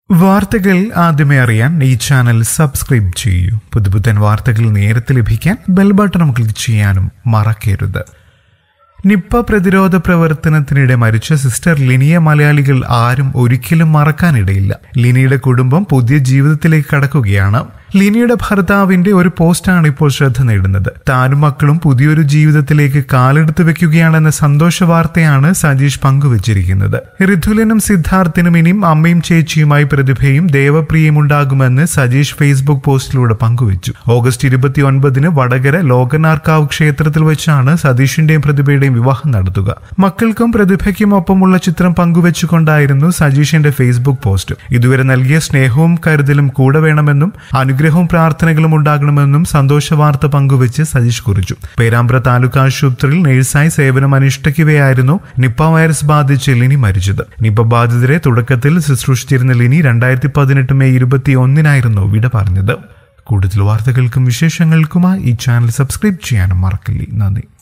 വാർത്തകൾ ആദ്യമേ അറിയാൻ ഈ ചാനൽ സബ്സ്ക്രൈബ് ചെയ്യൂ പുതുപുത്തൻ വാർത്തകൾ നേരത്തെ ലഭിക്കാൻ ബെൽ ബട്ടൺ ക്ലിക്ക് ചെയ്യാനും മറക്കരുത് നിപ്പ പ്രതിരോധ പ്രവർത്തനത്തിനിടെ മരിച്ച സിസ്റ്റർ ലിനിയെ മലയാളികൾ ആരും ഒരിക്കലും മറക്കാനിടയില്ല ലിനിയുടെ കുടുംബം പുതിയ ജീവിതത്തിലേക്ക് കടക്കുകയാണ് ലിനിയുടെ ഭർത്താവിന്റെ ഒരു പോസ്റ്റാണ് ഇപ്പോൾ ശ്രദ്ധ നേടുന്നത് താനും മക്കളും പുതിയൊരു ജീവിതത്തിലേക്ക് കാലെടുത്ത് വെക്കുകയാണെന്ന സന്തോഷ വാർത്തയാണ് സജീഷ് പങ്കുവച്ചിരിക്കുന്നത് ഋതുലനും സിദ്ധാർത്ഥിനും ഇനിയും അമ്മയും ചേച്ചിയുമായി പ്രതിഭയും ദേവപ്രിയയും ഉണ്ടാകുമെന്ന് സജീഷ് ഫേസ്ബുക്ക് പോസ്റ്റിലൂടെ പങ്കുവച്ചു ഓഗസ്റ്റ് ഇരുപത്തി ഒൻപതിന് വടകര ലോകനാർക്കാവ് ക്ഷേത്രത്തിൽ വെച്ചാണ് സതീഷിന്റെയും പ്രതിഭയുടെയും വിവാഹം നടത്തുക മക്കൾക്കും പ്രതിഭയ്ക്കും ഒപ്പമുള്ള ചിത്രം പങ്കുവെച്ചുകൊണ്ടായിരുന്നു സജീഷിന്റെ ഫേസ്ബുക്ക് പോസ്റ്റ് ഇതുവരെ നൽകിയ സ്നേഹവും കരുതലും കൂടെ വേണമെന്നും അനുഗ്രഹവും പ്രാർത്ഥനകളും ഉണ്ടാകണമെന്നും സന്തോഷ വാർത്ത പങ്കുവെച്ച് സജീഷ് കുറിച്ചു പേരാമ്പ്ര താലൂക്ക് ആശുപത്രിയിൽ നഴ്സായി സേവനം അനുഷ്ഠിക്കവെയായിരുന്നു നിപ്പ വൈറസ് ബാധിച്ച് ലിനി മരിച്ചത് നിപ്പ ബാധിതരെ തുടക്കത്തിൽ ശുശ്രൂഷിച്ചിരുന്ന ലിനി രണ്ടായിരത്തി പതിനെട്ട് മെയ് ഇരുപത്തി ഒന്നിനായിരുന്നു വിട പറഞ്ഞത് കൂടുതൽ വാർത്തകൾക്കും വിശേഷങ്ങൾക്കുമായി ഈ ചാനൽ സബ്സ്ക്രൈബ് ചെയ്യാനും മറക്കില്ലേ നന്ദി